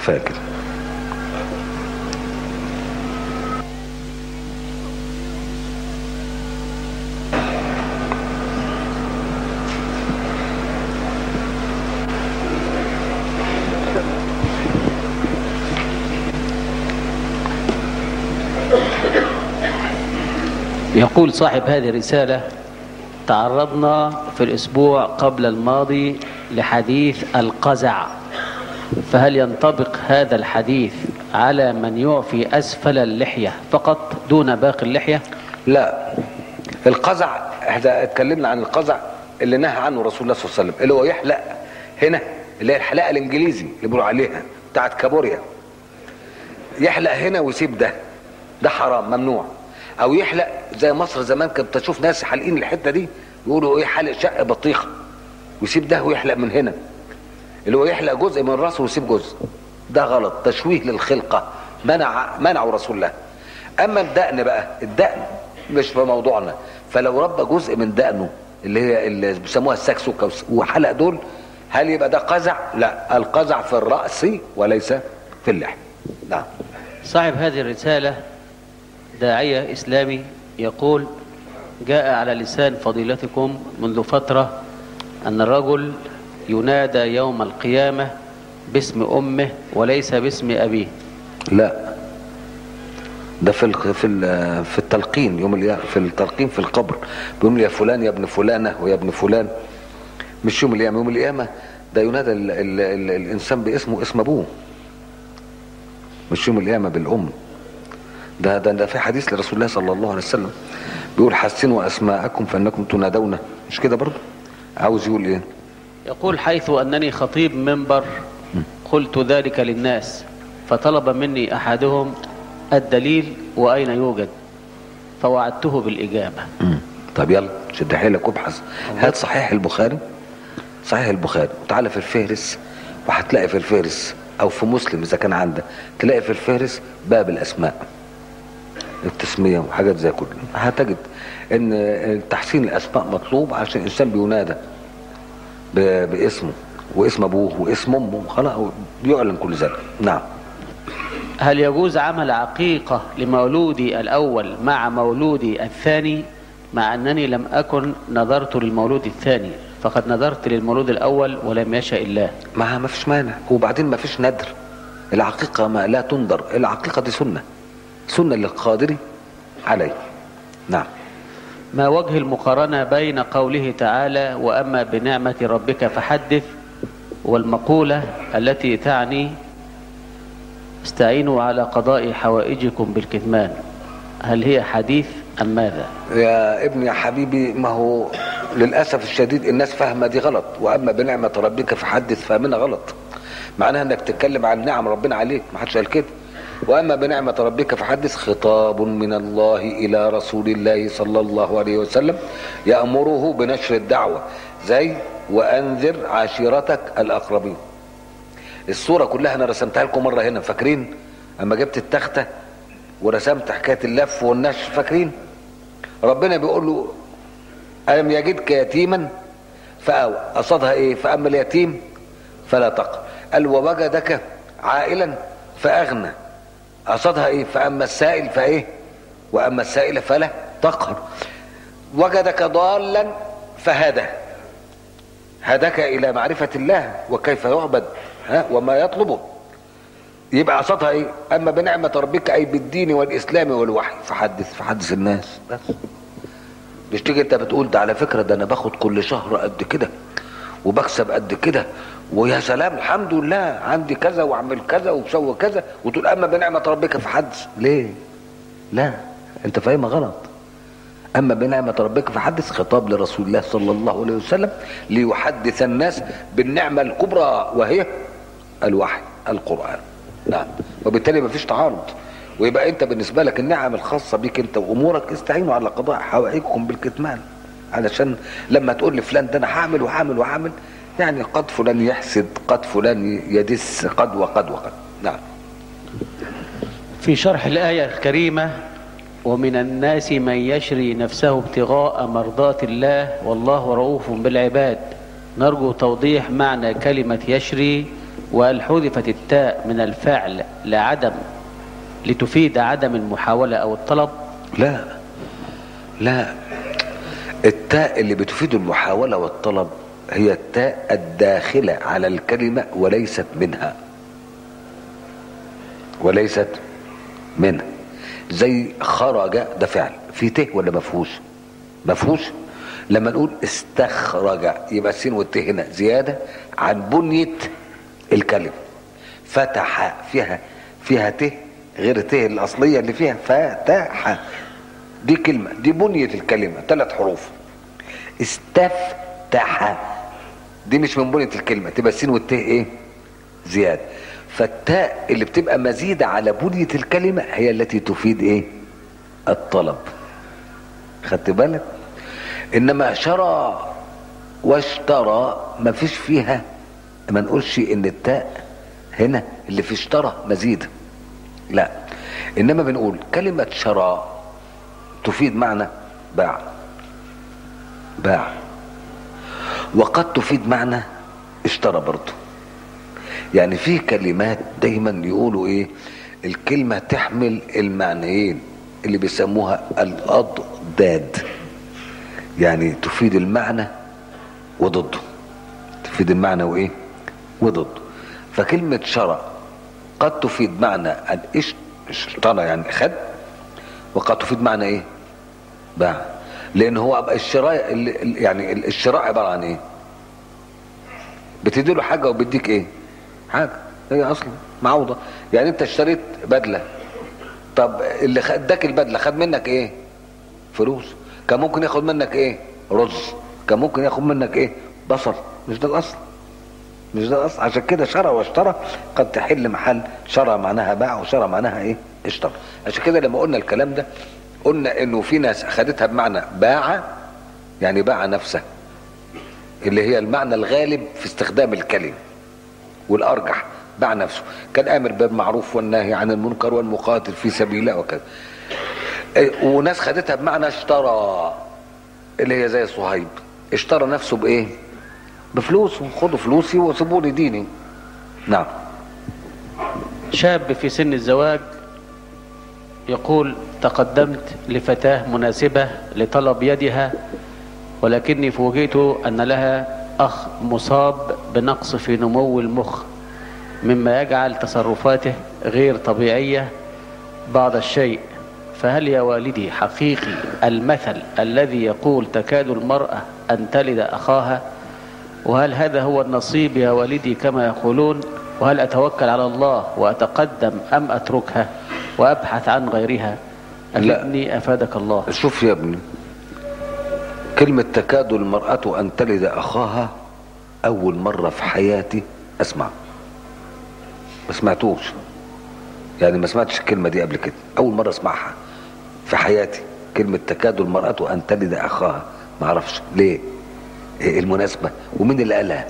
فاكر يقول صاحب هذه الرسالة تعرضنا في الأسبوع قبل الماضي لحديث القزع فهل ينطبق هذا الحديث على من يعفي أسفل اللحية فقط دون باقي اللحية لا القزع احنا اتكلمنا عن القزع اللي نهى عنه رسول الله صلى الله عليه وسلم اللي هو يحلق هنا اللي هي الحلاقه الانجليزي اللي بيقولوا عليها بتاعت كابوريا يحلق هنا ويسيب ده ده حرام ممنوع او يحلق زي مصر زمان كنت تشوف ناس حالقين الحته دي يقولوا ايه حلق شق بطيخه ويسيب ده ويحلق من هنا اللي هو يحلق جزء من راسه ويسيب جزء ده غلط تشويه للخلقه منع منعه رسول الله اما الدقن بقى الدقن مش في موضوعنا فلو ربى جزء من دقنه اللي هي اللي بيسموها السكسوكه وحلق دول هل يبقى ده قزع لا القزع في الراس وليس في اللحم نعم صاحب هذه الرسالة داعية إسلامي يقول جاء على لسان فضيلتكم منذ فترة أن الرجل ينادى يوم القيامة باسم أمه وليس باسم أبيه لا ده في الق- في ال- في التلقين يوم اليا- في التلقين في القبر بيقول يا فلان يا ابن فلانه ويا ابن فلان مش يوم القيامه يوم القيامه ده ينادى ال ال ال الانسان باسمه اسم ابوه مش يوم القيامه بالام ده ده ده في حديث لرسول الله صلى الله عليه وسلم بيقول حسنوا اسماءكم فانكم تنادون مش كده برضه عاوز يقول ايه يقول حيث أنني خطيب منبر قلت ذلك للناس فطلب مني أحدهم الدليل وأين يوجد فوعدته بالإجابة مم. طب يلا شد حيلك وابحث هات صحيح البخاري صحيح البخاري وتعالى في الفهرس وهتلاقي في الفهرس او في مسلم اذا كان عندك تلاقي في الفهرس باب الاسماء التسميه وحاجات زي كده هتجد ان تحسين الاسماء مطلوب عشان الانسان بينادى ب- باسمه واسم ابوه واسم امه خلاص بيعلن كل ذلك نعم هل يجوز عمل عقيقة لمولودي الأول مع مولودي الثاني مع أنني لم أكن نظرت للمولود الثاني فقد نظرت للمولود الأول ولم يشاء الله ما ما فيش مانع وبعدين ما فيش ندر العقيقة ما لا تنظر العقيقة دي سنة سنة للقادر عليه نعم ما وجه المقارنة بين قوله تعالى وأما بنعمة ربك فحدث والمقولة التي تعني استعينوا على قضاء حوائجكم بالكتمان هل هي حديث أم ماذا يا ابني يا حبيبي ما هو للأسف الشديد الناس فاهمة دي غلط وأما بنعمة ربك فحدث فاهمينها غلط معناها انك تتكلم عن نعم ربنا عليك ما حدش قال كده واما بنعمه ربك فحدث خطاب من الله الى رسول الله صلى الله عليه وسلم يامره بنشر الدعوه زي وانذر عشيرتك الاقربين الصوره كلها انا رسمتها لكم مره هنا فاكرين اما جبت التخته ورسمت حكايه اللف والنشر فاكرين ربنا بيقول له الم يجدك يتيما فاوى قصدها ايه فاما اليتيم فلا تقر قال ووجدك عائلا فاغنى قصدها ايه فاما السائل فايه واما السائل فلا تقهر وجدك ضالا فهدى هداك الى معرفه الله وكيف يعبد ها وما يطلبه يبقى قصدها ايه اما بنعمه ربك اي بالدين والاسلام والوحي فحدث فحدث الناس بس مش تيجي انت بتقول ده على فكره ده انا باخد كل شهر قد كده وبكسب قد كده ويا سلام الحمد لله عندي كذا واعمل كذا وبسوي كذا وتقول اما بنعمه ربك فحدث ليه؟ لا انت فاهمها غلط اما بنعمه ربك فحدث خطاب لرسول الله صلى الله عليه وسلم ليحدث الناس بالنعمه الكبرى وهي الوحي القران نعم وبالتالي مفيش تعارض ويبقى انت بالنسبه لك النعم الخاصه بيك انت وامورك استعينوا على قضاء حوائجكم بالكتمان علشان لما تقول لفلان ده انا هعمل وهعمل وهعمل يعني قد فلان يحسد قد فلان يدس قد وقد وقد نعم في شرح الآية الكريمة ومن الناس من يشري نفسه ابتغاء مرضات الله والله رؤوف بالعباد نرجو توضيح معنى كلمة يشري وهل حذفت التاء من الفعل لعدم لتفيد عدم المحاولة أو الطلب لا لا التاء اللي بتفيد المحاولة والطلب هي التاء الداخلة على الكلمة وليست منها وليست منها زي خرج ده فعل في ته ولا مفهوش مفهوش لما نقول استخرج يبقى السين والت هنا زيادة عن بنية الكلمة فتح فيها فيها ت غير الت الأصلية اللي فيها فتح دي كلمة دي بنية الكلمة ثلاث حروف استفتح دي مش من بنية الكلمة تبقى السين والت ايه زيادة فالتاء اللي بتبقى مزيدة على بنية الكلمة هي التي تفيد ايه الطلب خدت بالك انما شرى واشترى ما فيش فيها ما نقولش ان التاء هنا اللي في اشترى مزيدة لا انما بنقول كلمة شرى تفيد معنى باع باع وقد تفيد معنى اشترى برضه يعني في كلمات دايما يقولوا ايه الكلمة تحمل المعنيين اللي بيسموها الأضداد يعني تفيد المعنى وضده تفيد المعنى وايه وضده فكلمة شرع قد تفيد معنى الإش اشترى يعني خد وقد تفيد معنى ايه باع لان هو الشراء يعني الشراء عبارة عن ايه بتدي له حاجة وبيديك ايه حاجة هي اصلا معوضة يعني انت اشتريت بدلة طب اللي اداك البدلة خد منك ايه فلوس كان ممكن ياخد منك ايه رز كان ممكن ياخد منك ايه بصل مش ده الاصل مش ده الاصل عشان كده شرى واشترى قد تحل محل شرى معناها باع وشرى معناها ايه اشترى عشان كده لما قلنا الكلام ده قلنا انه في ناس خدتها بمعنى باع يعني باع نفسه اللي هي المعنى الغالب في استخدام الكلمه والارجح باع نفسه كان امر بالمعروف والنهي عن المنكر والمقاتل في سبيل الله وكذا وناس خدتها بمعنى اشترى اللي هي زي صهيب اشترى نفسه بايه بفلوس خدوا فلوسي وسيبوا لي ديني نعم شاب في سن الزواج يقول تقدمت لفتاة مناسبة لطلب يدها ولكني فوجئت أن لها أخ مصاب بنقص في نمو المخ مما يجعل تصرفاته غير طبيعية بعض الشيء فهل يا والدي حقيقي المثل الذي يقول تكاد المرأة أن تلد أخاها وهل هذا هو النصيب يا والدي كما يقولون وهل أتوكل على الله وأتقدم أم أتركها وأبحث عن غيرها أفدني أفادك الله شوف يا ابني كلمة تكاد المرأة أن تلد أخاها أول مرة في حياتي أسمع ما سمعتوش يعني ما سمعتش الكلمة دي قبل كده أول مرة أسمعها في حياتي كلمة تكاد المرأة أن تلد أخاها ما أعرفش ليه إيه المناسبة ومين اللي قالها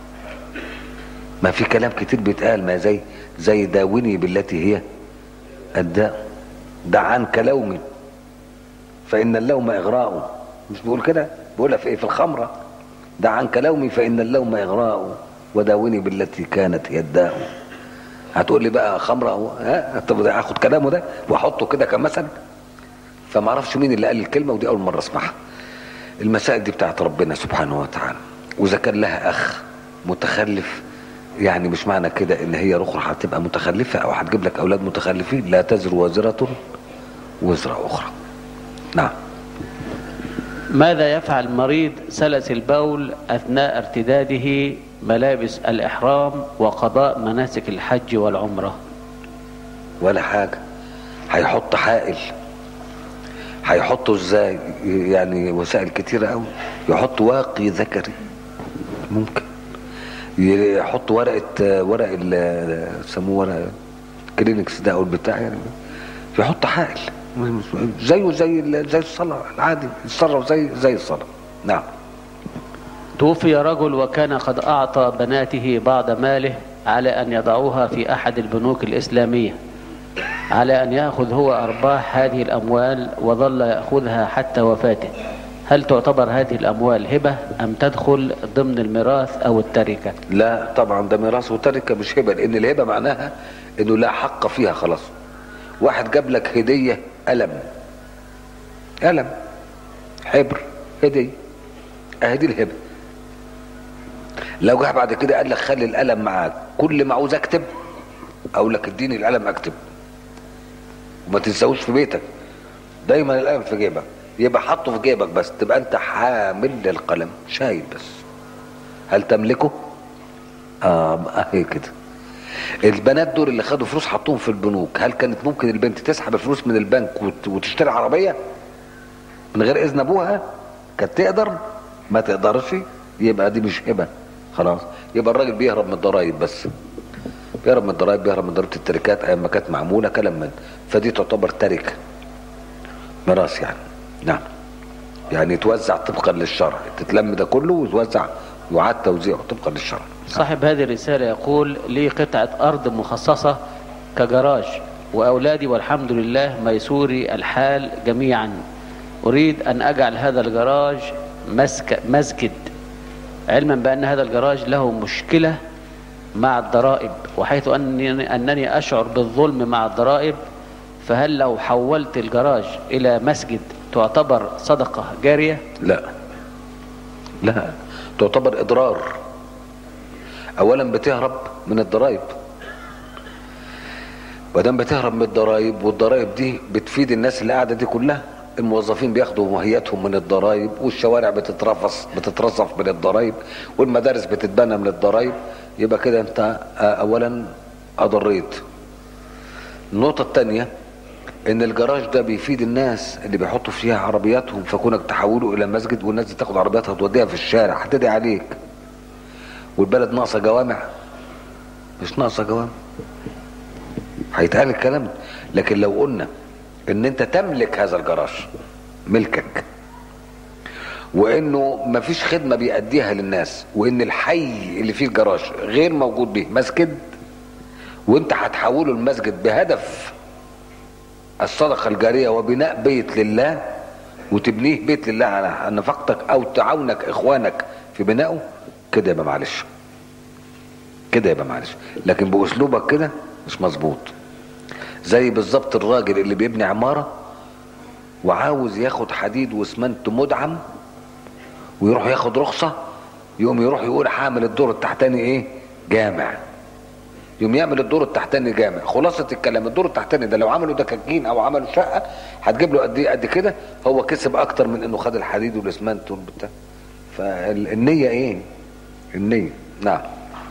ما في كلام كتير بيتقال ما زي زي داوني بالتي هي الداء دع عنك لومي فإن اللوم إغراء مش بيقول كده بيقولها في إيه في الخمرة دع عنك لومي فإن اللوم إغراء وداوني بالتي كانت هي الداء هتقول لي بقى خمرة ها طب اخد كلامه ده واحطه كده كمثل فما اعرفش مين اللي قال الكلمة ودي أول مرة أسمعها المسائل دي بتاعت ربنا سبحانه وتعالى وإذا كان لها أخ متخلف يعني مش معنى كده ان هي اخرى هتبقى متخلفه او هتجيب لك اولاد متخلفين لا تزر وازره وزر اخرى نعم ماذا يفعل مريض سلس البول أثناء ارتداده ملابس الإحرام وقضاء مناسك الحج والعمرة ولا حاجه هيحط حائل هيحطه ازاي يعني وسائل كتيره قوي يحط واقي ذكري ممكن يحط ورقه ورق ال- يسموه ورق كلينكس ده او البتاع يعني يحط حائل زيه زي ال- زي الصلاه العادي يتصرف زي زي الصلاه نعم توفي رجل وكان قد أعطى بناته بعض ماله على أن يضعوها في أحد البنوك الإسلامية على أن يأخذ هو أرباح هذه الأموال وظل يأخذها حتى وفاته هل تعتبر هذه الأموال هبة أم تدخل ضمن الميراث أو التركة لا طبعا ده ميراث وتركه مش هبه لان الهبه معناها انه لا حق فيها خلاص واحد جاب لك هديه قلم قلم حبر هديه اهي دي الهبه لو جه بعد كده قال لك خلي القلم معاك كل ما عاوز اكتب اقول لك اديني القلم اكتب وما تنساهوش في بيتك دايما القلم في جيبك يبقى حطه في جيبك بس تبقى انت حامل للقلم شايل بس هل تملكه اه اهي كده البنات دول اللي خدوا فلوس حطوهم في البنوك هل كانت ممكن البنت تسحب الفلوس من البنك وت- وتشتري عربيه من غير اذن ابوها كانت تقدر ما تقدرش يبقى دي مش هبه خلاص يبقى الراجل بيهرب من الضرايب بس بيهرب من الضرايب بيهرب من ضريبه التركات ايام ما كانت معموله كلام من فدي تعتبر تركه ميراث يعني نعم يعني يتوزع طبقا للشرع تتلم ده كله ويتوزع يعاد توزيعه طبقا للشرع صاحب هذه الرسالة يقول لي قطعة أرض مخصصة كجراج وأولادي والحمد لله ميسوري الحال جميعا أريد أن أجعل هذا الجراج مسك مسجد علما بأن هذا الجراج له مشكلة مع الضرائب وحيث أنني, أنني أشعر بالظلم مع الضرائب فهل لو حولت الجراج إلى مسجد تعتبر صدقة جارية لا لا تعتبر اضرار اولا بتهرب من الضرائب ودام بتهرب من الضرائب والضرائب دي بتفيد الناس اللي قاعده دي كلها الموظفين بياخدوا مهيتهم من الضرائب والشوارع بتترفص بتترصف من الضرائب والمدارس بتتبنى من الضرائب يبقى كده انت آه، اولا اضريت النقطه الثانيه ان الجراج ده بيفيد الناس اللي بيحطوا فيها عربياتهم فكونك تحوله الى مسجد والناس دي تاخد عربياتها توديها في الشارع هتدعي عليك والبلد ناقصه جوامع مش ناقصه جوامع هيتقال الكلام ده. لكن لو قلنا ان انت تملك هذا الجراج ملكك وانه مفيش خدمه بيأديها للناس وان الحي اللي فيه الجراج غير موجود به مسجد وانت هتحوله المسجد بهدف الصدقه الجاريه وبناء بيت لله وتبنيه بيت لله على نفقتك او تعاونك اخوانك في بنائه كده يبقى معلش كده يبقى معلش لكن باسلوبك كده مش مظبوط زي بالظبط الراجل اللي بيبني عماره وعاوز ياخد حديد واسمنت مدعم ويروح ياخد رخصه يقوم يروح يقول حامل الدور التحتاني ايه جامع يوم يعمل الدور التحتاني جامع خلاصة الكلام الدور التحتاني ده لو عملوا دكاكين او عملوا شقة هتجيب له قد ايه قد كده هو كسب اكتر من انه خد الحديد والاسمنت والبتاع فالنية ايه النية نعم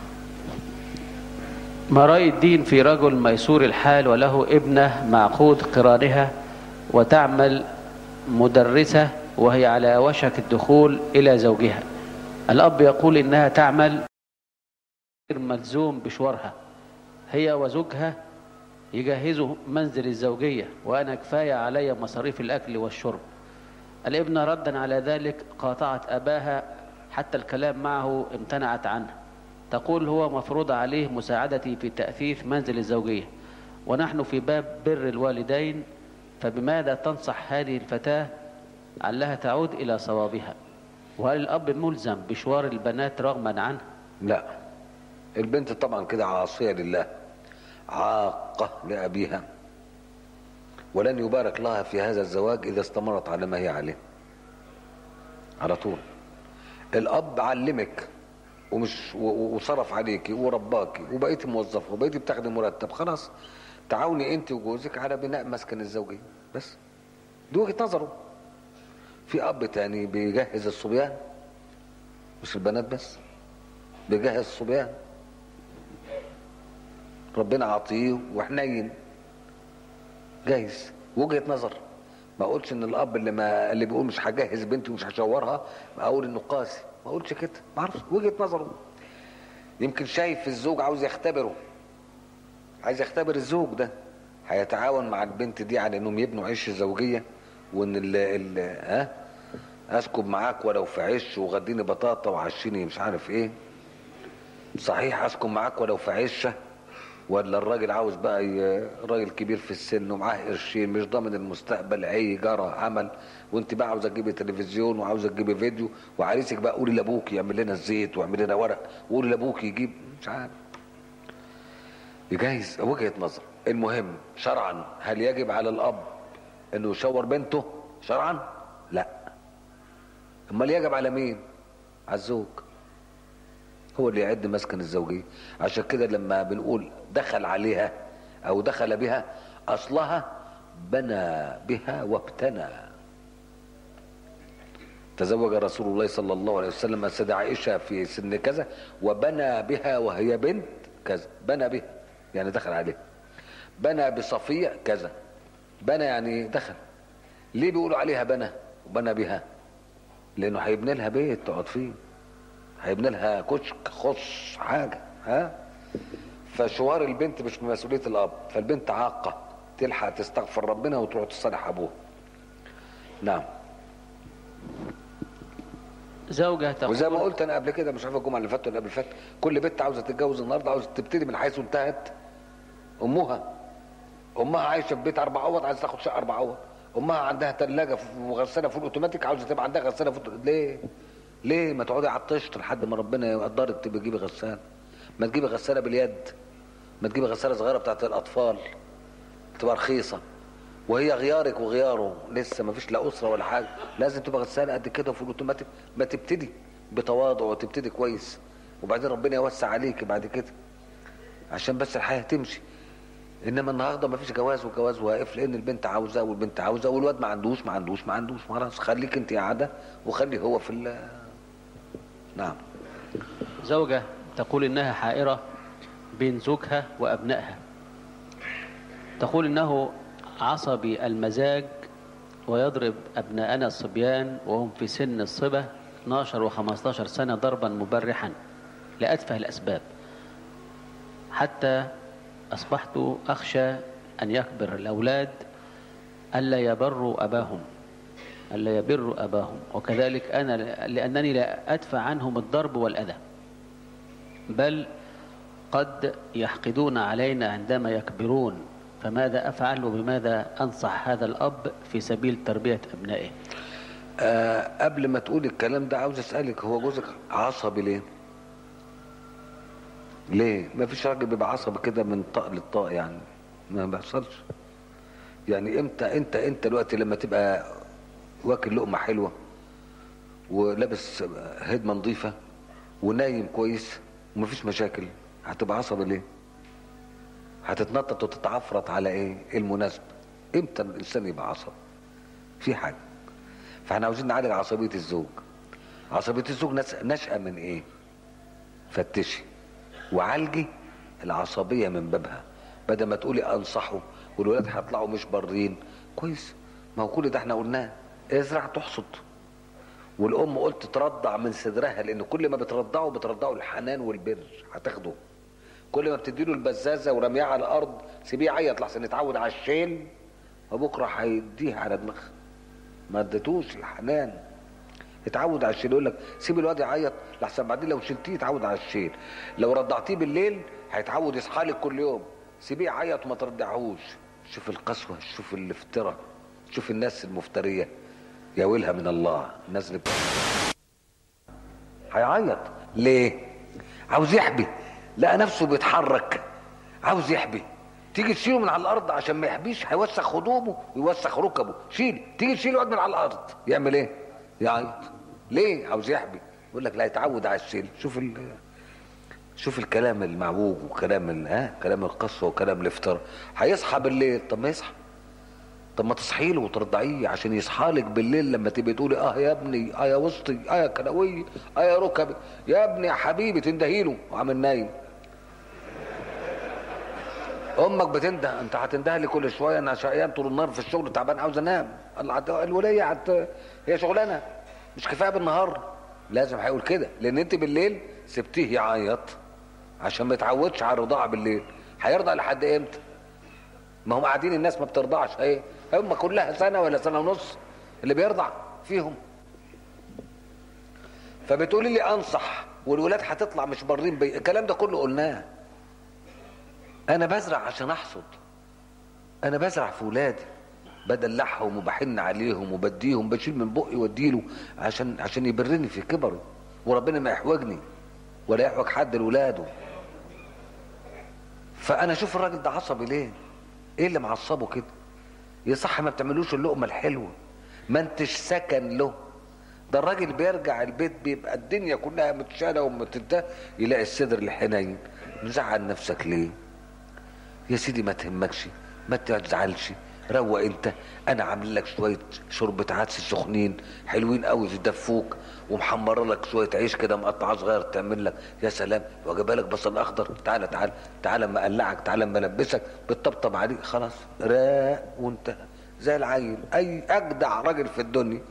ما رأي الدين في رجل ميسور الحال وله ابنة معقود قرانها وتعمل مدرسة وهي على وشك الدخول إلى زوجها الأب يقول إنها تعمل غير ملزوم بشورها هي وزوجها يجهزوا منزل الزوجية وأنا كفاية علي مصاريف الأكل والشرب الابنة ردا على ذلك قاطعت أباها حتى الكلام معه امتنعت عنه تقول هو مفروض عليه مساعدتي في تأثيث منزل الزوجية ونحن في باب بر الوالدين فبماذا تنصح هذه الفتاة علها تعود إلى صوابها وهل الأب ملزم بشوار البنات رغما عنه لا البنت طبعا كده عاصية لله عاقة لأبيها ولن يبارك لها في هذا الزواج إذا استمرت على ما هي عليه على طول الأب علمك ومش و- و- وصرف عليكي ورباكي وبقيتي موظفة وبقيتي بتاخدي مرتب خلاص تعاوني انت وجوزك على بناء مسكن الزوجية بس دي وجهة نظره في أب تاني بيجهز الصبيان مش البنات بس بيجهز الصبيان ربنا عطيه وحنين جايز وجهة نظر ما اقولش ان الاب اللي ما اللي بيقول مش هجهز بنتي ومش هشورها ما اقول انه قاسي ما اقولش كده ما اعرفش وجهة نظره يمكن شايف الزوج عاوز يختبره عايز يختبر الزوج ده هيتعاون مع البنت دي على انهم يبنوا عيش الزوجيه وان ال ال ها اسكب معاك ولو في عيش وغديني بطاطا وعشيني مش عارف ايه صحيح اسكن معاك ولو في عشه ولا الراجل عاوز بقى ي- راجل كبير في السن ومعاه قرشين مش ضامن المستقبل عي جرى عمل وانت بقى عاوزه تجيبي تلفزيون وعاوزه تجيبي فيديو وعريسك بقى قولي لابوك يعمل لنا الزيت ويعمل لنا ورق وقولي لابوك يجيب مش عارف يجهز وجهه نظر المهم شرعا هل يجب على الاب انه يشاور بنته شرعا لا امال يجب على مين على الزوج هو اللي يعد مسكن الزوجيه عشان كده لما بنقول دخل عليها او دخل بها اصلها بنى بها وابتنى تزوج رسول الله صلى الله عليه وسلم السيدة عائشة في سن كذا وبنى بها وهي بنت كذا بنى بها يعني دخل عليها بنى بصفية كذا بنى يعني دخل ليه بيقولوا عليها بنى وبنى بها لانه هيبني لها بيت تقعد فيه هيبني لها كشك خص حاجه ها فشوار البنت مش من مسؤوليه الاب فالبنت عاقه تلحق تستغفر ربنا وتروح تصالح ابوها نعم زوجة تقول وزي ما قلت انا قبل كده مش عارف الجمعه اللي فاتت ولا قبل اللي فاتت كل بنت عاوزه تتجوز النهارده عاوزه تبتدي من حيث انتهت امها امها عايشه في بيت اربع اوض عايزه تاخد شقه اربع اوض امها عندها ثلاجه وغساله فول اوتوماتيك عاوزه تبقى عندها غساله فول ليه ليه ما تقعدي على الطشت لحد ما ربنا يقدرك تبقى تجيبي غساله ما تجيبي غساله باليد ما تجيبي غساله صغيره بتاعت الاطفال تبقى رخيصه وهي غيارك وغياره لسه ما فيش لا اسره ولا حاجه لازم تبقى غساله قد كده فول اوتوماتيك ما تبتدي بتواضع وتبتدي كويس وبعدين ربنا يوسع عليك بعد كده عشان بس الحياه تمشي انما النهارده ما فيش جواز وجواز واقف لان البنت عاوزه والبنت عاوزه والواد ما عندوش ما عندوش ما عندوش خلاص خليك انت قاعده وخلي هو في ال نعم زوجة تقول إنها حائرة بين زوجها وأبنائها تقول إنه عصبي المزاج ويضرب أبناءنا الصبيان وهم في سن الصبا 12 و15 سنة ضربا مبرحا لأتفه الأسباب حتى أصبحت أخشى أن يكبر الأولاد ألا يبروا أباهم ألا يبروا أباهم وكذلك أنا لأنني لا أدفع عنهم الضرب والأذى بل قد يحقدون علينا عندما يكبرون فماذا أفعل وبماذا أنصح هذا الأب في سبيل تربية أبنائه آه قبل ما تقول الكلام ده عاوز اسالك هو جوزك عصبي ليه؟ ليه؟ ما فيش راجل بيبقى عصبي كده من طاق للطاق يعني ما بيحصلش يعني امتى انت انت دلوقتي لما تبقى واكل لقمه حلوه ولابس هدمه نظيفه ونايم كويس ومفيش مشاكل هتبقى عصبي ليه؟ هتتنطط وتتعفرط على ايه؟ ايه المناسبه؟ امتى الانسان يبقى عصبي؟ في حاجه فاحنا عاوزين نعالج عصبيه الزوج عصبيه الزوج نس- نشأة من ايه؟ فتشي وعالجي العصبيه من بابها بدل ما تقولي انصحه والولاد هيطلعوا مش بارين كويس ما هو كل ده احنا قلناه ازرع تحصد والام قلت ترضع من صدرها لان كل ما بترضعه بترضعه الحنان والبر هتاخده كل ما بتديله البزازه ورميها على الارض سيبيه يعيط لحسن يتعود على الشيل وبكره هيديها على دماغها ما اديتوش الحنان اتعود على الشيل يقول لك سيب الواد يعيط لحسن بعدين لو شلتيه يتعود على الشيل لو رضعتيه بالليل هيتعود يصحى لك كل يوم سيبيه يعيط وما ترضعهوش شوف القسوه شوف الافتراء شوف الناس المفتريه يا ويلها من الله الناس اللي بت- هيعيط ليه عاوز يحبي لقى نفسه بيتحرك عاوز يحبي تيجي تشيله من على الارض عشان ما يحبيش هيوسخ هدومه ويوسخ ركبه شيل تيجي تشيله يقعد من على الارض يعمل ايه يعيط ليه عاوز يحبي يقول لك لا يتعود على الشيل شوف ال... شوف الكلام المعوج وكلام ال... ها كلام القسوه وكلام الافتراء هيصحى بالليل طب ما يصحى طب ما تصحي له وترضعيه عشان يصحى لك بالليل لما تبقي تقولي اه يا ابني اه يا وسطي اه يا كلاوي اه يا ركبي يا ابني يا حبيبي تندهي له وعامل نايم امك بتنده انت هتنده لي كل شويه انا شقيان طول النهار في الشغل تعبان عاوز انام العت- الوليه هت... هي شغلانه مش كفايه بالنهار لازم هيقول كده لان انت بالليل سبتيه يعيط عشان ما يتعودش على الرضاعه بالليل هيرضع لحد امتى ما هم قاعدين الناس ما بترضعش ايه هم كلها سنه ولا سنه ونص اللي بيرضع فيهم فبتقولي لي انصح والولاد هتطلع مش بارين بي الكلام ده كله قلناه انا بزرع عشان احصد انا بزرع في ولادي بدلعهم وبحن عليهم وبديهم بشيل من بقي واديله عشان عشان يبرني في كبره وربنا ما يحوجني ولا يحوج حد لولاده فانا اشوف الراجل ده عصبي ليه ايه اللي معصبه كده يا صح ما بتعملوش اللقمه الحلوه ما انتش سكن له ده الراجل بيرجع البيت بيبقى الدنيا كلها متشاله ومتده يلاقي الصدر الحنين مزعل نفسك ليه يا سيدي ما تهمكش ما تزعلش روق انت انا عامل لك شويه شوربه عدس سخنين حلوين قوي يدفوك ومحمر لك شويه عيش كده مقطعه صغير تعمل لك يا سلام وجايبه لك بصل اخضر تعالى تعالى تعالى اما اقلعك تعالى اما البسك بتطبطب عليك خلاص راق وانت زي العيل اي اجدع راجل في الدنيا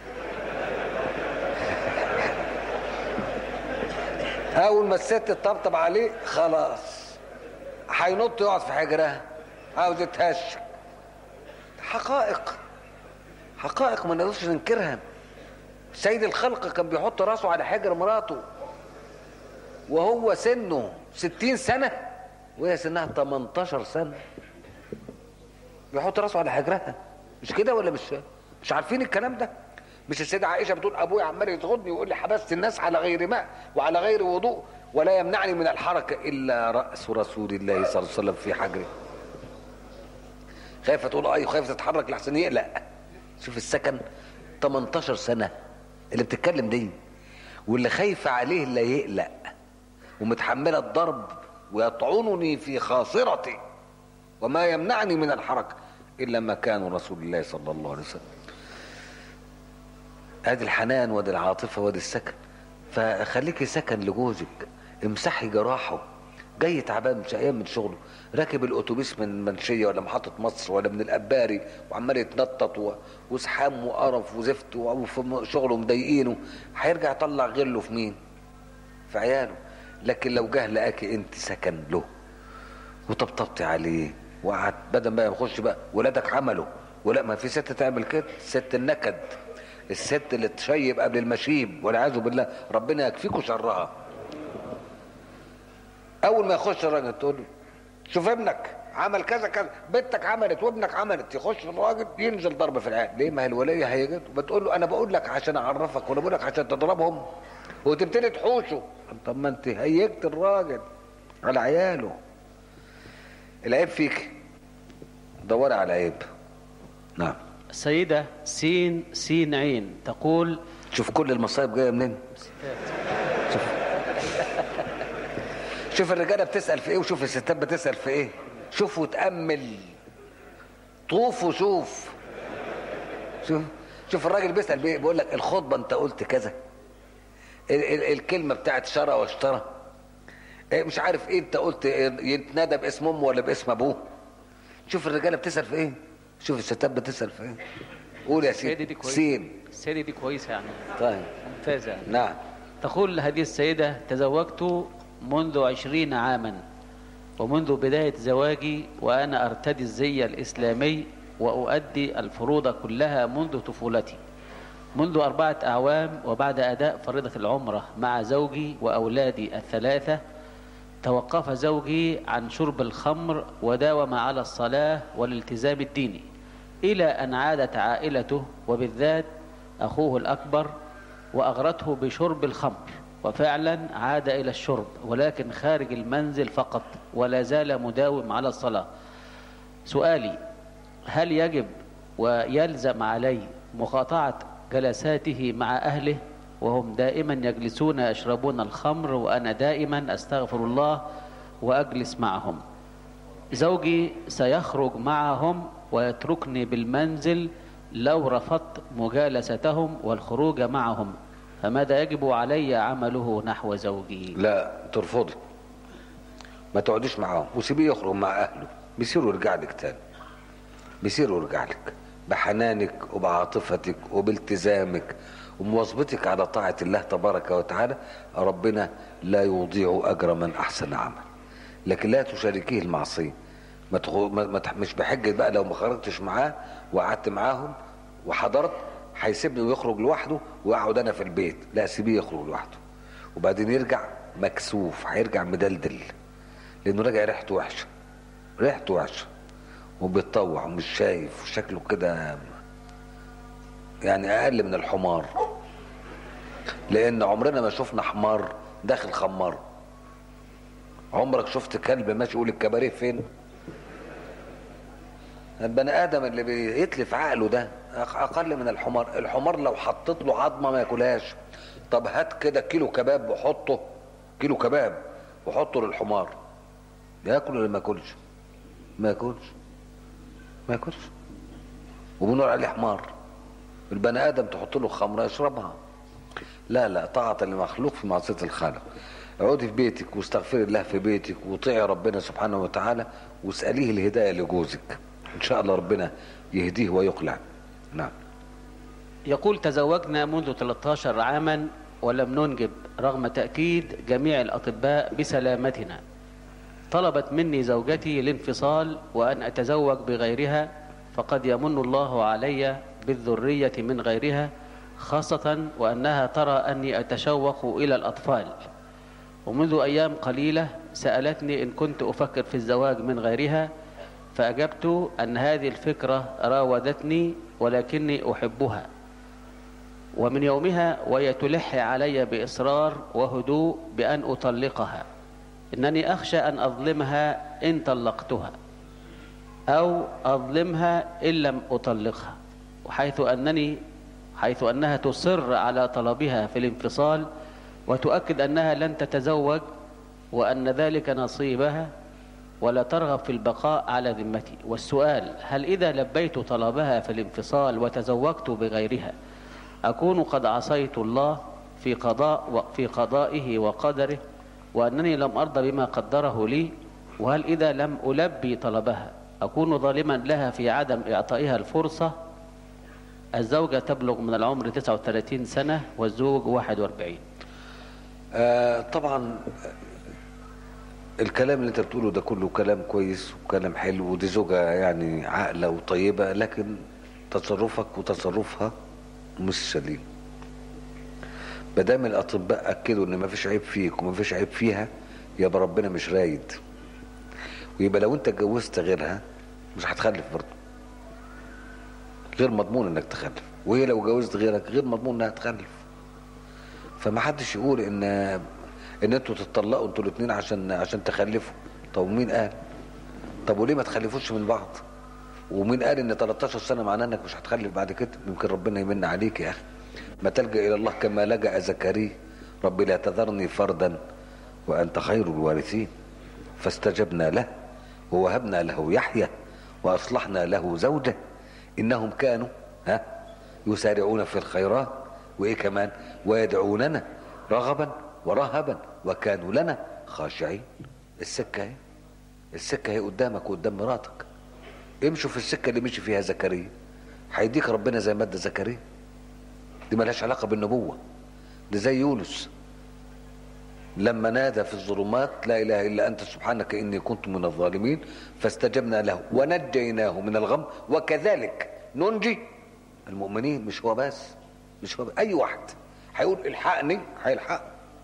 اول ما الست تطبطب عليه خلاص هينط يقعد في حجرها عاوز يتهشك حقائق حقائق ما نقدرش ننكرها سيد الخلق كان بيحط راسه على حجر مراته وهو سنه ستين سنة وهي سنها 18 سنة بيحط راسه على حجرها مش كده ولا مش مش عارفين الكلام ده مش السيدة عائشة بتقول أبويا عمال يضغطني ويقول لي حبست الناس على غير ماء وعلى غير وضوء ولا يمنعني من الحركة إلا رأس رسول الله صلى الله عليه وسلم في حجره خايفة تقول أي خايفة تتحرك لحسن يقلق شوف السكن 18 سنة اللي بتتكلم دي واللي خايفة عليه لا يقلق ومتحملة الضرب ويطعنني في خاصرتي وما يمنعني من الحركة إلا مكان رسول الله صلى الله عليه وسلم ادي الحنان وادي العاطفة وادي السكن فخليكي سكن لجوزك امسحي جراحه جاي تعبان مش ايام من شغله راكب الاتوبيس من منشيه ولا محطه مصر ولا من الاباري وعمال يتنطط و- وزحام وقرف وزفت و- وفي شغله مضايقينه هيرجع يطلع غله في مين؟ في عياله لكن لو جه لقاكي انت سكن له وطبطبتي عليه وقعد بدل ما يخش بقى ولادك عملوا ولا ما في ست تعمل كده ست النكد الست اللي تشيب قبل المشيب والعياذ بالله ربنا يكفيكوا شرها اول ما يخش الراجل تقول له شوف ابنك عمل كذا كذا بنتك عملت وابنك عملت يخش الراجل ينزل ضرب في العيال ليه ما هي الوليه هيجت بتقول له انا بقول لك عشان اعرفك ولا بقول لك عشان تضربهم وتبتدي تحوشه طب ما انت هيجت الراجل على عياله العيب فيك دوري على عيب نعم السيدة سين سين عين تقول شوف كل المصايب جايه منين شوف شوف الرجاله بتسال في ايه وشوف الستات بتسال في ايه شوف وتامل طوف وشوف شوف شوف الراجل بيسال بايه بيقول لك الخطبه انت قلت كذا ال- ال- الكلمه بتاعت شرى واشترى إيه مش عارف ايه انت قلت إيه يتنادى باسم امه ولا باسم ابوه شوف الرجاله بتسال في ايه شوف الستات بتسال في ايه قول يا السيدة سيدي دي كويسة سين السيدة دي كويسة يعني طيب ممتازة يعني. نعم تقول هذه السيدة تزوجت منذ عشرين عاما ومنذ بداية زواجي وأنا أرتدي الزي الإسلامي وأؤدي الفروض كلها منذ طفولتي منذ أربعة أعوام وبعد أداء فريضة العمرة مع زوجي وأولادي الثلاثة توقف زوجي عن شرب الخمر وداوم على الصلاة والالتزام الديني إلى أن عادت عائلته وبالذات أخوه الأكبر وأغرته بشرب الخمر وفعلا عاد إلى الشرب ولكن خارج المنزل فقط ولا زال مداوم على الصلاة سؤالي هل يجب ويلزم علي مقاطعة جلساته مع أهله وهم دائما يجلسون يشربون الخمر وأنا دائما أستغفر الله وأجلس معهم زوجي سيخرج معهم ويتركني بالمنزل لو رفضت مجالستهم والخروج معهم فماذا يجب علي عمله نحو زوجي لا ترفضي ما تقعديش معاهم وسيبيه يخرج مع اهله بيصير يرجع لك تاني بيصير يرجع لك بحنانك وبعاطفتك وبالتزامك ومواظبتك على طاعة الله تبارك وتعالى ربنا لا يضيع أجر من أحسن عمل لكن لا تشاركيه المعصية ما تخو... ما... ما... تح- مش بحجة بقى لو ما خرجتش معاه وقعدت معاهم وحضرت هيسيبني ويخرج لوحده واقعد انا في البيت لا سيبيه يخرج لوحده وبعدين يرجع مكسوف هيرجع مدلدل لانه راجع ريحته وحشه ريحته وحشه وبيتطوع ومش شايف وشكله كده يعني اقل من الحمار لان عمرنا ما شفنا حمار داخل خمار عمرك شفت كلب ماشي يقول الكباريه فين البني ادم اللي بيتلف عقله ده أق- اقل من الحمار الحمار لو حطيت له عظمه ما ياكلهاش طب هات كده كيلو كباب وحطه كيلو كباب وحطه للحمار ياكل ولا ما ياكلش ما ياكلش ما ياكلش وبنقول عليه حمار البني ادم تحط له خمره يشربها لا لا طاعة لمخلوق في معصية الخالق اقعدي في بيتك واستغفري الله في بيتك وطيعي ربنا سبحانه وتعالى واسأليه الهداية لجوزك ان شاء الله ربنا يهديه ويقلع نعم يقول تزوجنا منذ 13 عاما ولم ننجب رغم تأكيد جميع الأطباء بسلامتنا طلبت مني زوجتي الانفصال وأن أتزوج بغيرها فقد يمن الله علي بالذرية من غيرها خاصة وأنها ترى أني أتشوق إلى الأطفال ومنذ أيام قليلة سألتني إن كنت أفكر في الزواج من غيرها فأجبت أن هذه الفكرة راودتني ولكني أحبها ومن يومها وهي تلح علي بإصرار وهدوء بأن أطلقها إنني أخشى أن أظلمها إن طلقتها أو أظلمها إن لم أطلقها وحيث أنني حيث أنها تصر على طلبها في الانفصال وتؤكد أنها لن تتزوج وأن ذلك نصيبها ولا ترغب في البقاء على ذمتي والسؤال هل إذا لبيت طلبها في الانفصال وتزوجت بغيرها أكون قد عصيت الله في قضاء في قضائه وقدره وأنني لم أرضى بما قدره لي وهل إذا لم ألبي طلبها أكون ظالما لها في عدم إعطائها الفرصة الزوجة تبلغ من العمر 39 سنة والزوج 41 آه طبعا الكلام اللي انت بتقوله ده كله كلام كويس وكلام حلو ودي زوجة يعني عاقلة وطيبة لكن تصرفك وتصرفها مش سليم مادام الاطباء اكدوا ان مفيش عيب فيك ومفيش عيب فيها يبقى ربنا مش رايد ويبقى لو انت اتجوزت غيرها مش هتخلف برضه غير مضمون انك تخلف وهي لو جوزت غيرك غير مضمون انها تخلف فما حدش يقول ان ان انتوا تتطلقوا انتوا الاثنين عشان عشان تخلفوا طب ومين قال طب وليه ما تخلفوش من بعض ومين قال ان 13 سنه معناه انك مش هتخلف بعد كده يمكن ربنا يمن عليك يا اخي ما تلجا الى الله كما لجا زكريا ربي لا تذرني فردا وانت خير الوارثين فاستجبنا له ووهبنا له يحيى واصلحنا له زوجه انهم كانوا ها يسارعون في الخيرات وايه كمان ويدعوننا رغبا ورهبا وكانوا لنا خاشعين السكه اهي السكه اهي قدامك وقدام مراتك امشوا في السكه اللي مشي فيها زكريا هيديك ربنا زي ما ادى زكريا دي ملهاش علاقه بالنبوه دي زي يونس لما نادى في الظلمات لا اله الا انت سبحانك اني كنت من الظالمين فاستجبنا له ونجيناه من الغم وكذلك ننجي المؤمنين مش هو بس مش هو بس. اي واحد هيقول الحقني هيلحق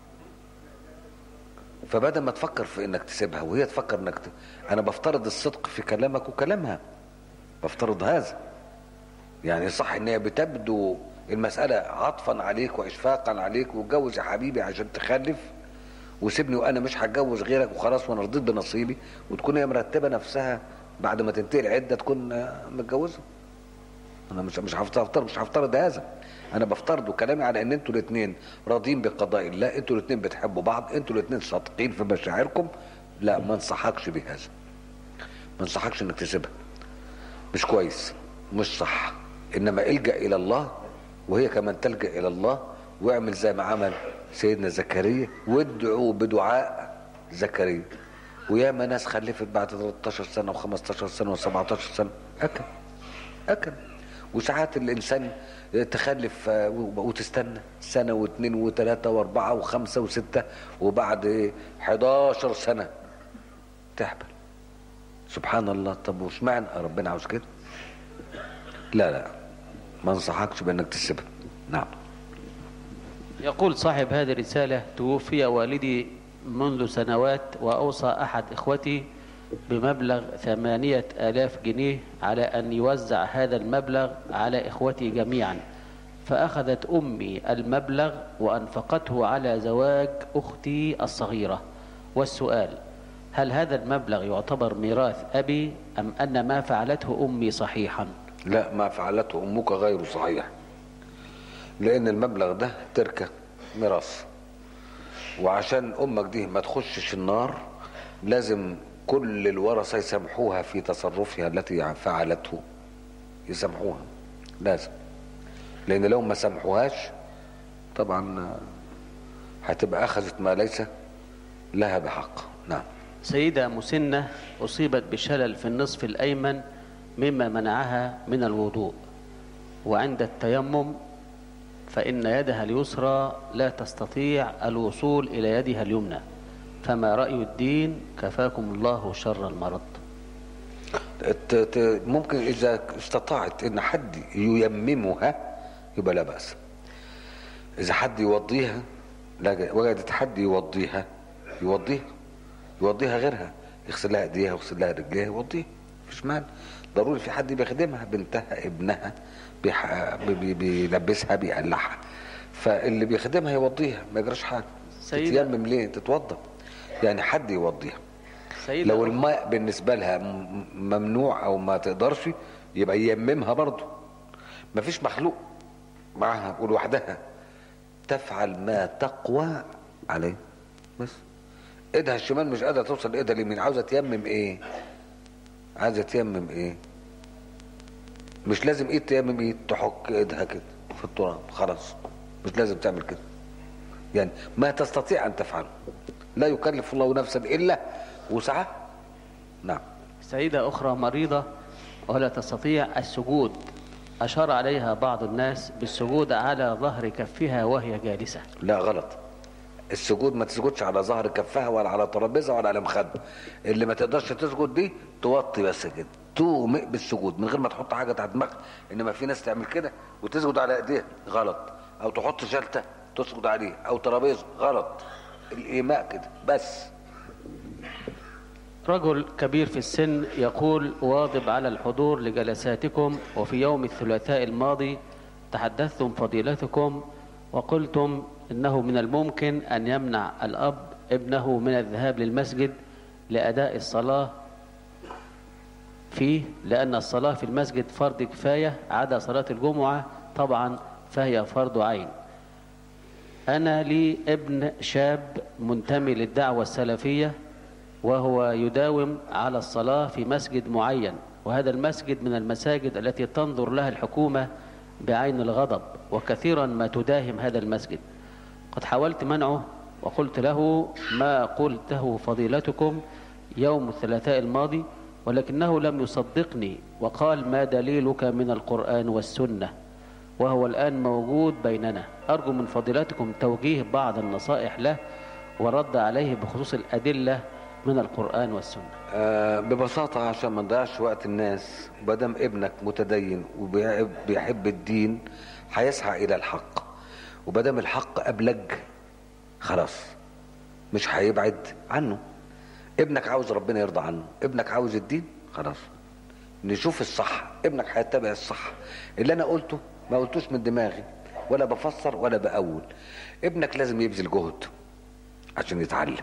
فبدل ما تفكر في انك تسيبها وهي تفكر انك ت... انا بفترض الصدق في كلامك وكلامها بفترض هذا يعني صح ان هي بتبدو المسألة عطفا عليك واشفاقا عليك واتجوز يا حبيبي عشان تخلف وسيبني وانا مش هتجوز غيرك وخلاص وانا رضيت بنصيبي وتكون هي مرتبة نفسها بعد ما تنتهي العدة تكون متجوزة انا مش مش هفترض مش هفترض هذا انا بفترض كلامي على ان انتوا الاثنين راضيين بقضاء الله انتوا الاثنين بتحبوا بعض انتوا الاثنين صادقين في مشاعركم لا ما انصحكش بهذا ما انصحكش انك تسيبها مش كويس مش صح انما الجا الى الله وهي كمان تلجا الى الله واعمل زي ما عمل سيدنا زكريا وادعوا بدعاء زكريا وياما ناس خلفت بعد 13 سنه و15 سنه و17 سنه اكل اكل وساعات الانسان تخلف وتستنى سنه واثنين وثلاثه واربعه وخمسه وسته وبعد 11 سنه تحبل سبحان الله طب وش معنى ربنا عاوز كده لا لا ما انصحكش بانك تسيبها نعم يقول صاحب هذه الرسالة توفي والدي منذ سنوات وأوصى أحد إخوتي بمبلغ ثمانية آلاف جنيه على أن يوزع هذا المبلغ على إخوتي جميعا فأخذت أمي المبلغ وأنفقته على زواج أختي الصغيرة والسؤال هل هذا المبلغ يعتبر ميراث أبي أم أن ما فعلته أمي صحيحا لا ما فعلته امك غير صحيح لان المبلغ ده تركه ميراث وعشان امك دي ما تخشش النار لازم كل الورثه يسامحوها في تصرفها التي فعلته يسامحوها لازم لان لو ما سامحوهاش طبعا هتبقى اخذت ما ليس لها بحق نعم سيدة مسنة أصيبت بشلل في النصف الأيمن مما منعها من الوضوء وعند التيمم فإن يدها اليسرى لا تستطيع الوصول إلى يدها اليمنى فما رأي الدين كفاكم الله شر المرض ت- ت- ممكن اذا استطاعت ان حد ييممها يبقى لا باس اذا حد يوضيها لا وجدت حد يوضيها يوضيها يوضيها غيرها يغسل لها ايديها ويغسل لها رجليها يوضيها مفيش مانع ضروري في حد بيخدمها بنتها ابنها بيح... بي- بي- بيلبسها بيقلعها فاللي بيخدمها يوضيها ما يجراش حاجه سيدة. تتيمم ليه تتوضى يعني حد يوضيها سيدة لو الماء بالنسبة لها م- ممنوع او ما تقدرش يبقى ييممها برضه مفيش مخلوق معها ولوحدها تفعل ما تقوى عليه بس ايدها الشمال مش قادره توصل لايدها اليمين عاوزه تيمم ايه عايزه تيمم ايه مش لازم ايد تيمم ايد تحك ايدها كده في التراب خلاص مش لازم تعمل كده يعني ما تستطيع ان تفعله لا يكلف الله نفسا الا وسعها نعم سيدة أخرى مريضة ولا تستطيع السجود أشار عليها بعض الناس بالسجود على ظهر كفها وهي جالسة لا غلط السجود ما تسجدش على ظهر كفها ولا على ترابيزه ولا على مخده اللي ما تقدرش تسجد دي توطي بس كده تومئ بالسجود من غير ما تحط حاجه تحت دماغها انما في ناس تعمل كده وتسجد على ايديها غلط او تحط شلته تسجد عليه او ترابيزه غلط الايماء كده بس رجل كبير في السن يقول واظب على الحضور لجلساتكم وفي يوم الثلاثاء الماضي تحدثتم فضيلتكم وقلتم انه من الممكن ان يمنع الاب ابنه من الذهاب للمسجد لاداء الصلاه فيه لان الصلاه في المسجد فرض كفايه عدا صلاه الجمعه طبعا فهي فرض عين أنا لي ابن شاب منتمي للدعوة السلفية وهو يداوم على الصلاة في مسجد معين وهذا المسجد من المساجد التي تنظر لها الحكومة بعين الغضب وكثيرا ما تداهم هذا المسجد قد حاولت منعه وقلت له ما قلته فضيلتكم يوم الثلاثاء الماضي ولكنه لم يصدقني وقال ما دليلك من القرآن والسنة وهو الآن موجود بيننا أرجو من فضيلتكم توجيه بعض النصائح له ورد عليه بخصوص الأدلة من القرآن والسنة آه ببساطة عشان ما نضيعش وقت الناس بدم ابنك متدين وبيحب الدين هيسعى إلى الحق وبدم الحق أبلج خلاص مش هيبعد عنه ابنك عاوز ربنا يرضى عنه ابنك عاوز الدين خلاص نشوف الصح ابنك هيتبع الصح اللي انا قلته ما قلتوش من دماغي ولا بفسر ولا بأول ابنك لازم يبذل جهد عشان يتعلم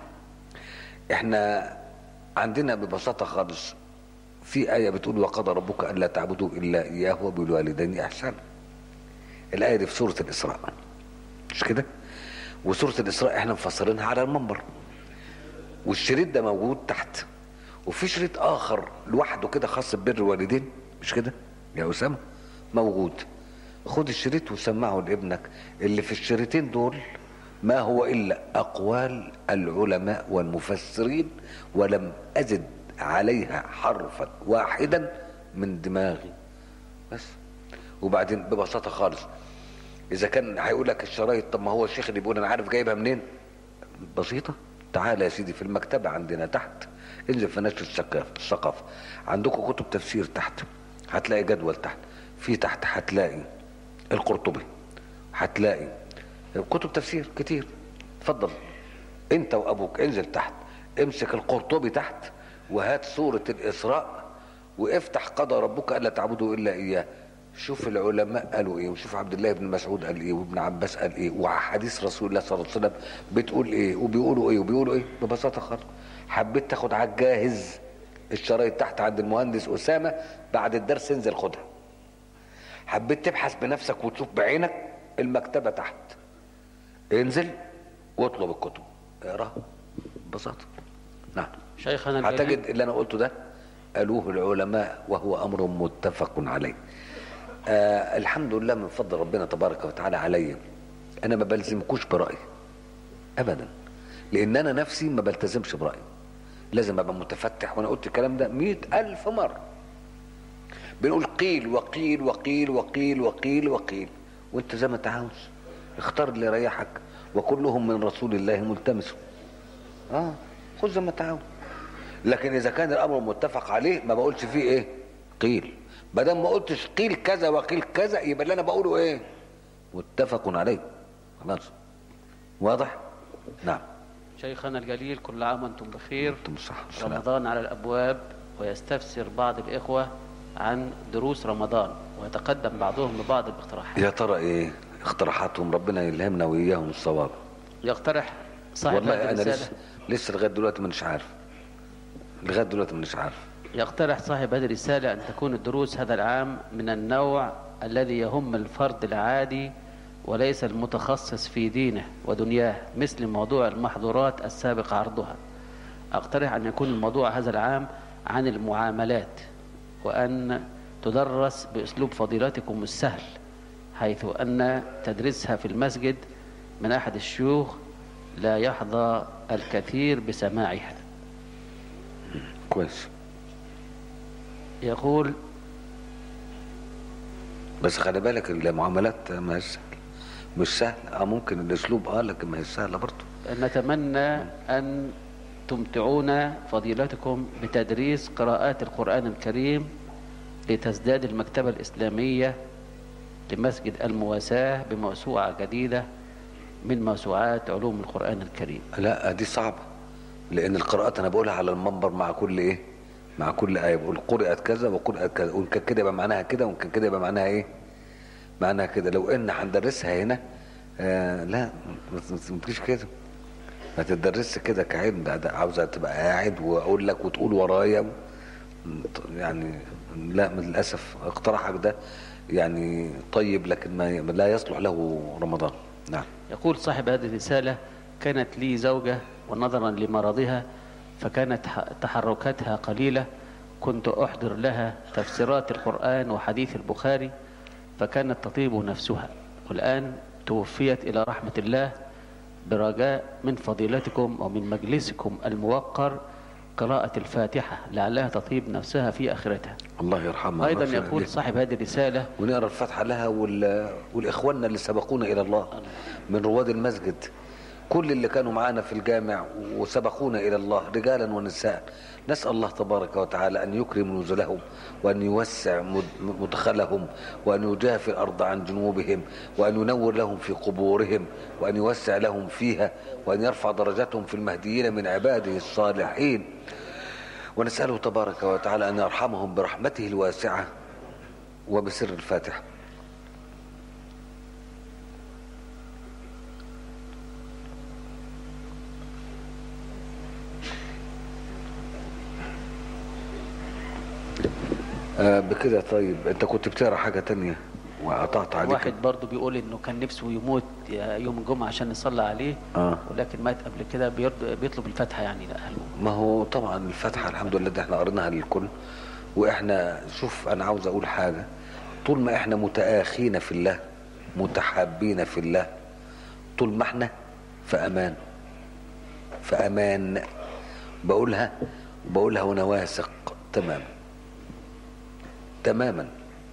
احنا عندنا ببساطة خالص في آية بتقول وقضى ربك ألا تعبدوا إلا إياه وبالوالدين إحسانا الآية دي في سورة الإسراء مش كده وسورة الإسراء احنا مفسرينها على المنبر والشريط ده موجود تحت وفي شريط آخر لوحده كده خاص ببر الوالدين مش كده يا أسامة موجود خد الشريط وسمعه لابنك اللي في الشريطين دول ما هو إلا أقوال العلماء والمفسرين ولم أزد عليها حرفا واحدا من دماغي بس وبعدين ببساطة خالص إذا كان هيقول لك الشرايط طب ما هو الشيخ اللي بيقول أنا عارف جايبها منين بسيطة تعالى يا سيدي في المكتبة عندنا تحت انزل في نشر الثقافة الثقافة عندكم كتب تفسير تحت هتلاقي جدول تحت في تحت هتلاقي القرطبي هتلاقي كتب تفسير كتير اتفضل انت وابوك انزل تحت امسك القرطبي تحت وهات سورة الإسراء وافتح قضى ربك ألا تعبدوا إلا إياه شوف العلماء قالوا ايه وشوف عبد الله بن مسعود قال ايه وابن عباس قال ايه وحديث رسول الله صلى الله عليه وسلم بتقول ايه وبيقولوا ايه وبيقولوا ايه ببساطه خالص حبيت تاخد على الجاهز الشرايط تحت عند المهندس اسامه بعد الدرس انزل خدها حبيت تبحث بنفسك وتشوف بعينك المكتبه تحت انزل واطلب الكتب اقراها ببساطه نعم شيخنا الجليل هتجد اللي انا قلته ده قالوه العلماء وهو امر متفق عليه آه الحمد لله من فضل ربنا تبارك وتعالى عليا انا ما بلزمكوش برايي ابدا لان انا نفسي ما بلتزمش برايي لازم ابقى متفتح وانا قلت الكلام ده مئة الف مره بنقول قيل وقيل وقيل وقيل وقيل وقيل وانت زي ما انت عاوز اختار اللي يريحك وكلهم من رسول الله ملتمس اه خذ زي ما انت عاوز لكن اذا كان الامر متفق عليه ما بقولش فيه ايه قيل ما دام ما قلتش قيل كذا وقيل كذا يبقى اللي انا بقوله ايه متفق عليه خلاص واضح نعم شيخنا الجليل كل عام وانتم بخير انتم صح السلام. رمضان على الابواب ويستفسر بعض الاخوه عن دروس رمضان ويتقدم بعضهم لبعض باقتراحات يا ترى ايه اقتراحاتهم ربنا يلهمنا واياهم الصواب يقترح صاحب والله هذه انا الرساله لسه لسه لغايه دلوقتي مانيش عارف لغايه دلوقتي مانيش عارف يقترح صاحب هذه الرسالة أن تكون الدروس هذا العام من النوع الذي يهم الفرد العادي وليس المتخصص في دينه ودنياه مثل موضوع المحظورات السابق عرضها أقترح أن يكون الموضوع هذا العام عن المعاملات وأن تدرس بأسلوب فضيلتكم السهل حيث أن تدريسها في المسجد من أحد الشيوخ لا يحظى الكثير بسماعها كويس يقول بس خلي بالك المعاملات ما هي سهل مش سهل اه ممكن الاسلوب اه لكن ما هي سهله برضه نتمنى أن تمتعونا فضيلتكم بتدريس قراءات القرآن الكريم لتزداد المكتبة الإسلامية لمسجد المواساة بموسوعة جديدة من موسوعات علوم القرآن الكريم لا دي صعبة لأن القراءات أنا بقولها على المنبر مع كل إيه؟ مع كل آية بقول قرأت كذا وقرأت كذا وإن كان كده يبقى معناها كده وإن كان كده يبقى معناها إيه؟ معناها كده لو إن هندرسها هنا آه لا ما ما تجيش كده ما تدرسش كده كعلم ده, ده عاوزة تبقى قاعد وأقول لك وتقول ورايا يعني لا للأسف اقتراحك ده يعني طيب لكن ما لا يصلح له رمضان نعم يقول صاحب هذه الرسالة كانت لي زوجة ونظرا لمرضها فكانت ح- تحركاتها قليلة كنت أحضر لها تفسيرات القرآن وحديث البخاري فكانت تطيب نفسها والآن توفيت إلى رحمة الله برجاء من فضيلتكم ومن مجلسكم الموقر قراءة الفاتحة لعلها تطيب نفسها في آخرتها الله يرحمها أيضا ويغفر يقول لها. صاحب هذه الرسالة ونقرا الفاتحه لها وال... والاخواننا اللي سبقونا الى الله من رواد المسجد كل اللي كانوا معانا في الجامع وسبقونا الى الله رجالا ونساء نسال الله تبارك وتعالى ان يكرم نزلهم وان يوسع مد- مدخلهم وان يجافي الارض عن جنوبهم وان ينور لهم في قبورهم وان يوسع لهم فيها وان يرفع درجاتهم في المهديين من عباده الصالحين ونساله تبارك وتعالى ان يرحمهم برحمته الواسعه وبسر الفاتحة آه بكده طيب انت كنت بتقرا حاجة تانية وقطعت عليك واحد برضه بيقول انه كان نفسه يموت يوم الجمعة عشان نصلي عليه اه ولكن مات قبل كده بيرد- بيطلب الفاتحة يعني لأهله ما هو طبعا الفاتحة الحمد لله ده احنا قريناها للكل واحنا شوف انا عاوز اقول حاجة طول ما احنا متآخين في الله متحابين في الله طول ما احنا في امان في امان بقولها بقولها وانا واثق تمام تماما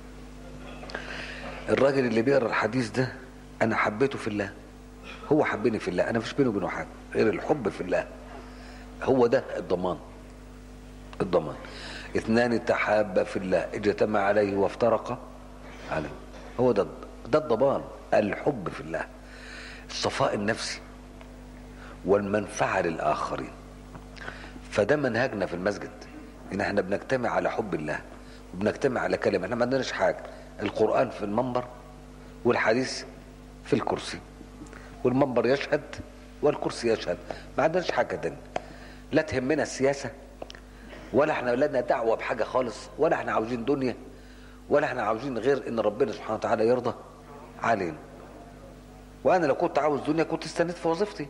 الراجل اللي بيقرا الحديث ده انا حبيته في الله هو حبني في الله انا مفيش بيني وبينه حاجه غير الحب في الله هو ده الضمان الضمان اثنان تحابا في الله اجتمع عليه وافترقا عليه هو ده ده الضمان الحب في الله الصفاء النفسي والمنفعة للآخرين فده منهجنا في المسجد ان احنا بنجتمع على حب الله وبنجتمع على كلمه احنا ما عندناش حاجه القران في المنبر والحديث في الكرسي والمنبر يشهد والكرسي يشهد ما عندناش حاجه تانية لا تهمنا السياسه ولا احنا لنا دعوه بحاجه خالص ولا احنا عاوزين دنيا ولا احنا عاوزين غير ان ربنا سبحانه وتعالى يرضى علينا وانا لو كنت عاوز دنيا كنت استنيت في وظيفتي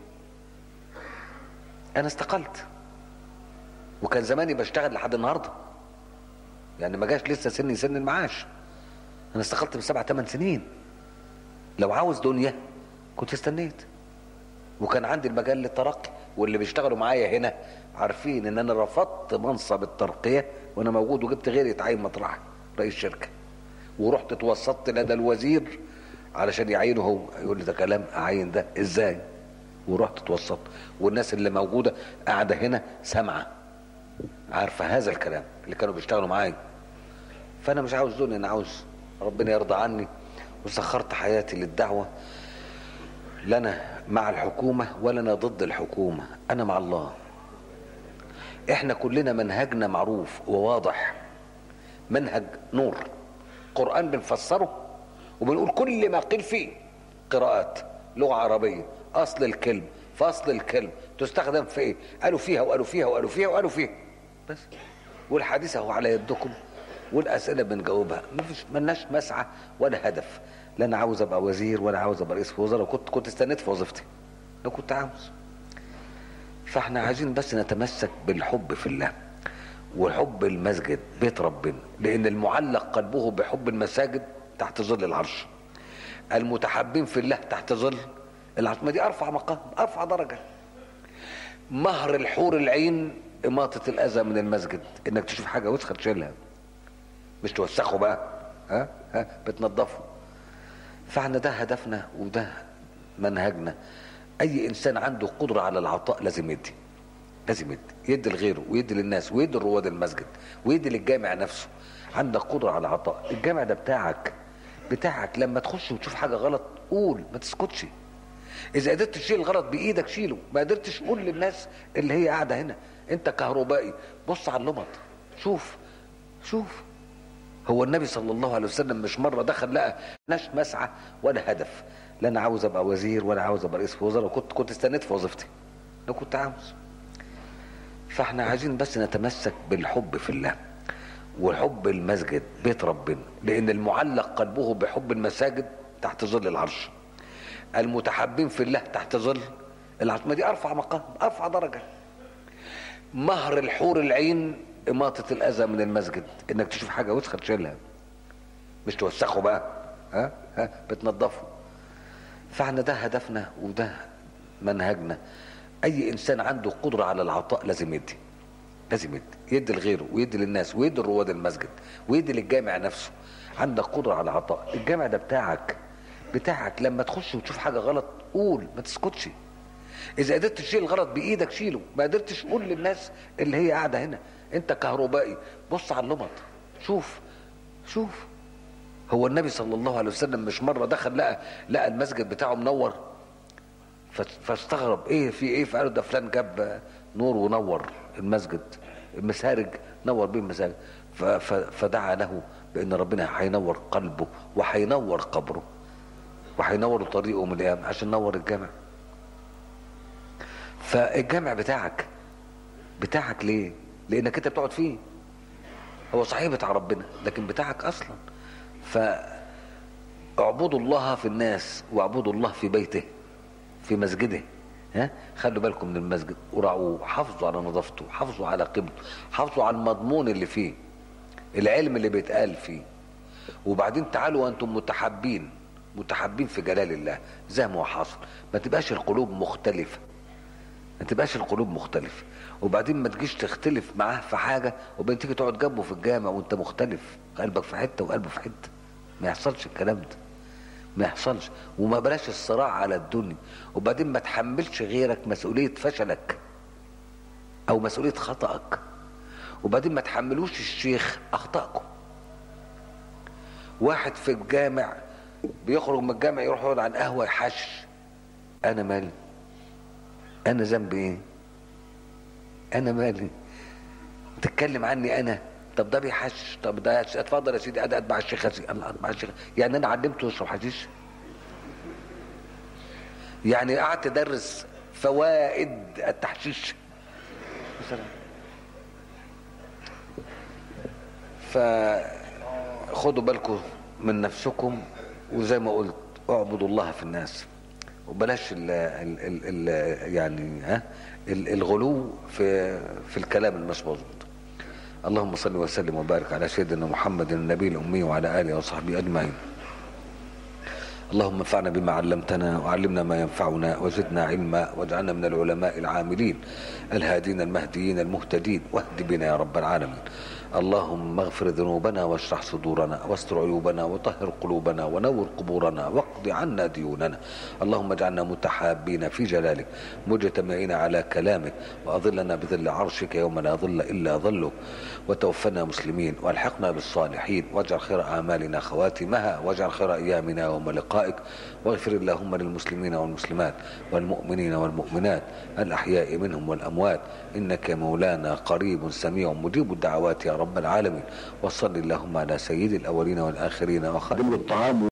انا استقلت وكان زماني بشتغل لحد النهارده يعني ما جاش لسه سني سن المعاش انا استقلت من سبع ثمان سنين لو عاوز دنيا كنت استنيت وكان عندي المجال للترقي واللي بيشتغلوا معايا هنا عارفين ان انا رفضت منصب الترقية وانا موجود وجبت غيري يتعين مطرحي رئيس شركة ورحت اتوسطت لدى الوزير علشان يعينه هو يقول لي ده كلام اعين ده ازاي ورحت اتوسطت والناس اللي موجودة قاعدة هنا سامعة عارفة هذا الكلام اللي كانوا بيشتغلوا معايا فانا مش عاوز دنيا انا عاوز ربنا يرضى عني وسخرت حياتي للدعوة لا انا مع الحكومة ولا انا ضد الحكومة انا مع الله احنا كلنا منهجنا معروف وواضح منهج نور قرآن بنفسره وبنقول كل ما قيل فيه قراءات لغة عربية اصل الكلم فاصل الكلم تستخدم في ايه قالوا فيها وقالوا فيها وقالوا فيها وقالوا فيها بس والحديث اهو على يدكم والاسئله بنجاوبها مفيش ملناش مسعى ولا هدف لا انا عاوز ابقى وزير ولا عاوز ابقى رئيس وزراء كنت كنت استنيت في وظيفتي لو كنت عاوز فاحنا عايزين بس نتمسك بالحب في الله وحب المسجد بيت ربنا لان المعلق قلبه بحب المساجد تحت ظل العرش المتحبين في الله تحت ظل العرش ما دي ارفع مقام ارفع درجه مهر الحور العين اماطه الاذى من المسجد انك تشوف حاجه وسخه تشيلها مش توسخه بقى ها ها بتنظفه فاحنا ده هدفنا وده منهجنا اي انسان عنده قدره على العطاء لازم يدي لازم يدي يدي لغيره ويدي للناس ويدي لرواد المسجد ويدي للجامع نفسه عندك قدره على العطاء الجامع ده بتاعك بتاعك لما تخش وتشوف حاجه غلط قول ما تسكتش اذا قدرت تشيل الغلط بايدك شيله ما قدرتش قول للناس اللي هي قاعده هنا انت كهربائي بص على اللمط شوف شوف هو النبي صلى الله عليه وسلم مش مره دخل لقى ناش مسعى ولا هدف لا انا عاوز ابقى وزير ولا عاوز ابقى رئيس وزراء كنت كنت استنيت في وظيفتي لو كنت عاوز فاحنا عايزين بس نتمسك بالحب في الله وحب المسجد بيت ربنا لان المعلق قلبه بحب المساجد تحت ظل العرش المتحبين في الله تحت ظل العرش ما دي ارفع مقام ارفع درجه مهر الحور العين اماطه الاذى من المسجد انك تشوف حاجه وسخه تشيلها مش توسخه بقى ها ها بتنظفه فاحنا ده هدفنا وده منهجنا اي انسان عنده قدره على العطاء لازم يدي لازم يدي يدي لغيره ويدي للناس ويدي لرواد المسجد ويدي للجامع نفسه عندك قدره على العطاء الجامع ده بتاعك بتاعك لما تخش وتشوف حاجه غلط قول ما تسكتش اذا قدرت تشيل الغلط بايدك شيله ما قدرتش قول للناس اللي هي قاعده هنا انت كهربائي بص على اللمط شوف شوف هو النبي صلى الله عليه وسلم مش مره دخل لقى لقى المسجد بتاعه منور فاستغرب ايه في ايه فقالوا ده فلان جاب نور ونور المسجد المسارج نور بيه المساجد فدعا له بان ربنا هينور قلبه وهينور قبره وهينور طريقه من الايام عشان نور الجامع فالجامع بتاعك بتاعك ليه لانك انت بتقعد فيه هو صحيح بتاع ربنا لكن بتاعك اصلا فاعبدوا الله في الناس واعبدوا الله في بيته في مسجده ها خلوا بالكم من المسجد وراعوه حافظوا على نظافته حافظوا على قيمته حافظوا على المضمون اللي فيه العلم اللي بيتقال فيه وبعدين تعالوا وانتم متحابين متحابين في جلال الله زي ما هو حاصل ما تبقاش القلوب مختلفه ما تبقاش القلوب مختلفه وبعدين ما تجيش تختلف معاه في حاجه وبعدين تيجي تقعد جنبه في الجامع وانت مختلف قلبك في حته وقلبه في حته ما يحصلش الكلام ده ما يحصلش وما بلاش الصراع على الدنيا وبعدين ما تحملش غيرك مسؤوليه فشلك او مسؤوليه خطأك وبعدين ما تحملوش الشيخ اخطائكم واحد في الجامع بيخرج من الجامع يروح يقعد على القهوه يحش انا مالي انا ذنبي ايه انا مالي تتكلم عني انا طب ده بيحش طب ده اتفضل يا سيدي انا اتبع الشيخ هزي الله اتبع الشيخ يعني انا علمته يشرب حشيش يعني قعدت ادرس فوائد التحشيش مثلا فخدوا بالكم من نفسكم وزي ما قلت اعبدوا الله في الناس وبلاش ال ال ال ال يعني ها ال- الغلو في في الكلام المش مظبوط اللهم صل وسلم وبارك على سيدنا محمد النبي الامي وعلى اله وصحبه اجمعين اللهم انفعنا بما علمتنا وعلمنا ما ينفعنا وزدنا علما واجعلنا من العلماء العاملين الهادين المهديين المهتدين واهد بنا يا رب العالمين اللهم اغفر ذنوبنا واشرح صدورنا واستر عيوبنا وطهر قلوبنا ونور قبورنا واقض عنا ديوننا اللهم اجعلنا متحابين في جلالك مجتمعين على كلامك واظلنا بظل عرشك يوم لا ظل الا ظلك وتوفنا مسلمين والحقنا بالصالحين واجعل خير اعمالنا خواتمها واجعل خير ايامنا يوم لقائك واغفر اللهم للمسلمين والمسلمات والمؤمنين والمؤمنات الاحياء منهم والاموات انك يا مولانا قريب سميع مجيب الدعوات يا رب العالمين وصل اللهم على سيد الاولين والاخرين وخاتم الطعام